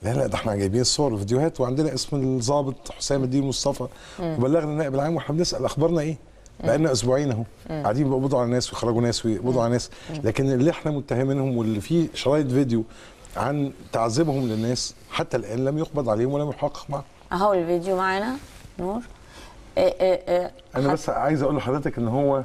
لا لا ده احنا جايبين الصور والفيديوهات وعندنا اسم الضابط حسام الدين مصطفى وبلغنا النائب العام واحنا بنسال اخبارنا ايه بقالنا اسبوعين اهو قاعدين بيقبضوا على ناس ويخرجوا ناس ويقبضوا على ناس لكن اللي احنا متهمينهم واللي فيه شرايط فيديو عن تعذيبهم للناس حتى الان لم يقبض عليهم ولم يحقق معهم اهو الفيديو معانا نور إيه إيه إيه انا حت- بس عايز اقول لحضرتك ان هو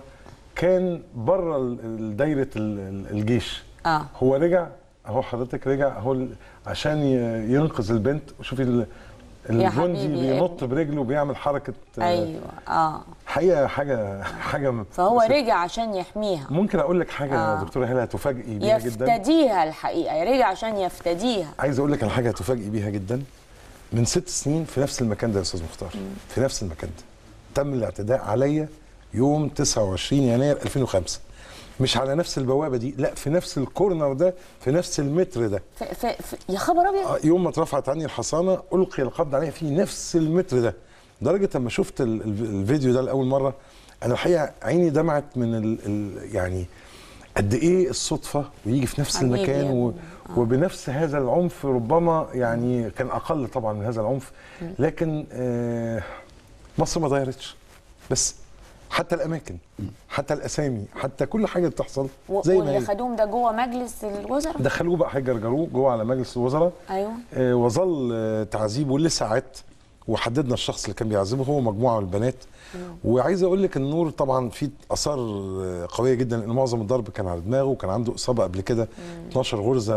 كان بره ال- ال- دايره ال- ال- الجيش اه هو رجع اهو حضرتك رجع اهو ال- عشان ي- ينقذ البنت وشوفي ال- الجندي حبيبي يا بينط برجله وبيعمل حركه آه، ايوه اه حقيقه حاجه حاجه م- فهو بس رجع عشان يحميها ممكن اقول لك حاجه آه. يا دكتوره هلا هتفاجئي بيها جدا يفتديها الحقيقه رجع عشان يفتديها عايز اقول لك على حاجه هتفاجئي بيها جدا من ست سنين في نفس المكان ده يا استاذ مختار في نفس المكان ده تم الاعتداء عليا يوم 29 يناير 2005 مش على نفس البوابه دي لا في نفس الكورنر ده في نفس المتر ده ف ف ف يا خبر ابيض آه، يوم ما اترفعت عني الحصانه القي القبض عليها في نفس المتر ده لدرجه لما شفت ال- ال- الفيديو ده لاول مره انا الحقيقه عيني دمعت من ال ال يعني قد ايه الصدفه ويجي في نفس حبيبي المكان يا و ابني. وبنفس هذا العنف ربما يعني كان اقل طبعا من هذا العنف لكن آه مصر ما اتغيرتش بس حتى الاماكن حتى الاسامي حتى كل حاجه بتحصل و- زي ما واللي هي خدوهم ده جوه مجلس الوزراء دخلوه بقى هيجرجروه جوه على مجلس الوزراء ايوه آه، وظل آه، تعذيبه لساعات وحددنا الشخص اللي كان بيعذبه هو مجموعه من البنات وعايز اقول لك النور طبعا في اثار آه، قويه جدا لان معظم الضرب كان على دماغه وكان عنده اصابه قبل كده 12 غرزه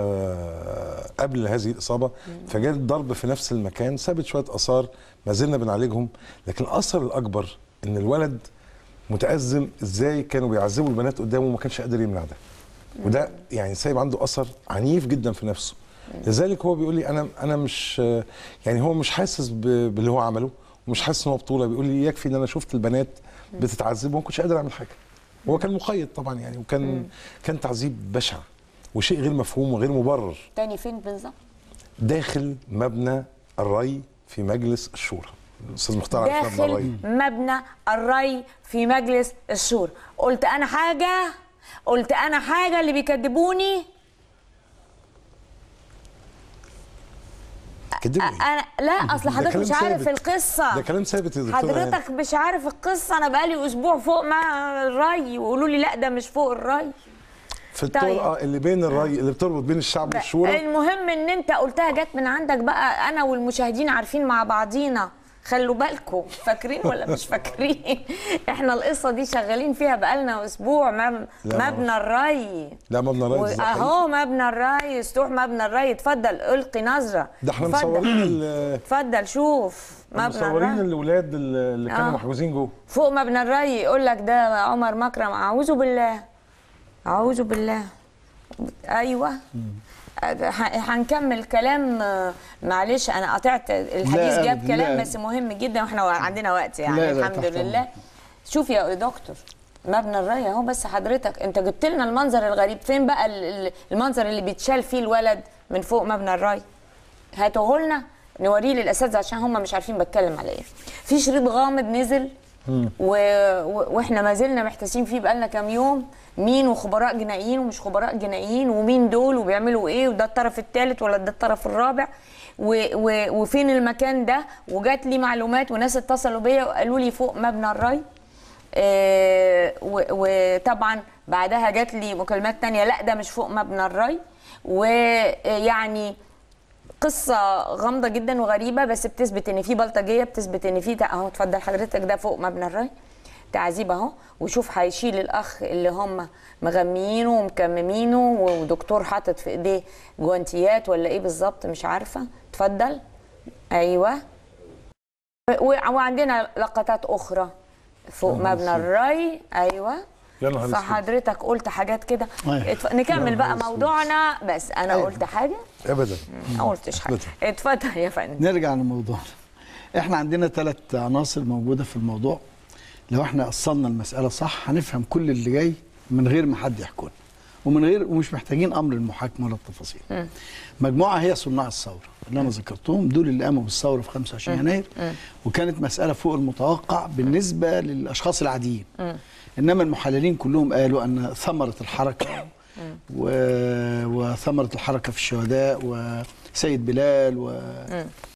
آه، قبل هذه الاصابه فجاء الضرب في نفس المكان سابت شويه اثار ما زلنا بنعالجهم لكن الاثر الاكبر ان الولد متازم ازاي كانوا بيعذبوا البنات قدامه وما كانش قادر يمنع ده وده يعني سايب عنده اثر عنيف جدا في نفسه لذلك هو بيقول لي انا انا مش يعني هو مش حاسس ب- باللي هو عمله ومش حاسس ان هو بطوله بيقول لي يكفي ان انا شفت البنات بتتعذب وما كنتش قادر اعمل حاجه هو كان مقيد طبعا يعني وكان كان تعذيب بشع وشيء غير مفهوم وغير مبرر تاني فين بالظبط داخل مبنى الري في مجلس الشورى الاستاذ مختار عارف مبنى داخل الري مبنى الري في مجلس الشورى قلت انا حاجه قلت انا حاجه اللي بيكذبوني كدبوا إيه؟ انا لا اصل ده حضرتك كلام مش عارف ثابت. القصه ده كلام ثابت يا دكتوره هاني. حضرتك مش عارف القصه انا بقالي اسبوع فوق مع الري ويقولوا لي لا ده مش فوق الري في طيب. الطرقه اللي بين الري اللي بتربط بين الشعب والشورى المهم ان انت قلتها جت من عندك بقى انا والمشاهدين عارفين مع بعضينا خلوا بالكم فاكرين ولا مش فاكرين احنا القصه دي شغالين فيها بقالنا اسبوع مب... لا، مبنى الري لا مبنى الري ده حقيقي. اهو مبنى الري سطوح مبنى الري اتفضل القي نظره ده احنا اتفضل. مصورين ال- اتفضل شوف مبنى مصورين الري الاولاد اللي كانوا آه. محجوزين جوه فوق مبنى الري يقول لك ده عمر مكرم اعوذ بالله اعوذ بالله ايوه ه- هنكمل كلام آه، معلش انا قطعت الحديث لا جاب أبداً، كلام لا. بس مهم جدا واحنا عندنا وقت يعني لا، لا، الحمد تحت لله شوف يا دكتور مبنى الري اهو بس حضرتك انت جبت لنا المنظر الغريب فين بقى ال- ال- المنظر اللي بيتشال فيه الولد من فوق مبنى الري هاتوه لنا نوريه للاساتذه عشان هم مش عارفين بتكلم على ايه في شريط غامض نزل و... و... واحنا ما زلنا محتاسين فيه بقالنا كام يوم مين وخبراء جنائيين ومش خبراء جنائيين ومين دول وبيعملوا ايه وده الطرف الثالث ولا ده الطرف الرابع و... و... وفين المكان ده وجات لي معلومات وناس اتصلوا بيا وقالوا لي فوق مبنى الري آه، و- وطبعا بعدها جات لي مكالمات تانية لا ده مش فوق مبنى الري ويعني قصة غامضة جدا وغريبة بس بتثبت ان في بلطجية بتثبت ان في اهو اتفضل حضرتك ده فوق مبنى الري تعذيب اهو وشوف هيشيل الاخ اللي هم مغميينه ومكممينه ودكتور حاطط في ايديه جوانتيات ولا ايه بالظبط مش عارفة اتفضل ايوه و- وعندنا لقطات اخرى فوق مبنى الري ايوه يا نهار اسود. فحضرتك قلت حاجات كده أيوة. اتف... نكمل بقى موضوعنا بس انا أيوة. قلت حاجه ابدا ما قلتش حاجه اتفضل. اتفضل يا فندم نرجع لموضوعنا احنا عندنا ثلاث عناصر موجوده في الموضوع لو احنا قصلنا المساله صح هنفهم كل اللي جاي من غير ما حد يحكوا لنا ومن غير ومش محتاجين امر المحاكمه ولا التفاصيل مجموعه هي صناع الثوره اللي انا ذكرتهم دول اللي قاموا بالثوره في 25 يناير وكانت مساله فوق المتوقع بالنسبه للاشخاص العاديين انما المحللين كلهم قالوا ان ثمره الحركه و... وثمره الحركه في الشهداء سيد بلال و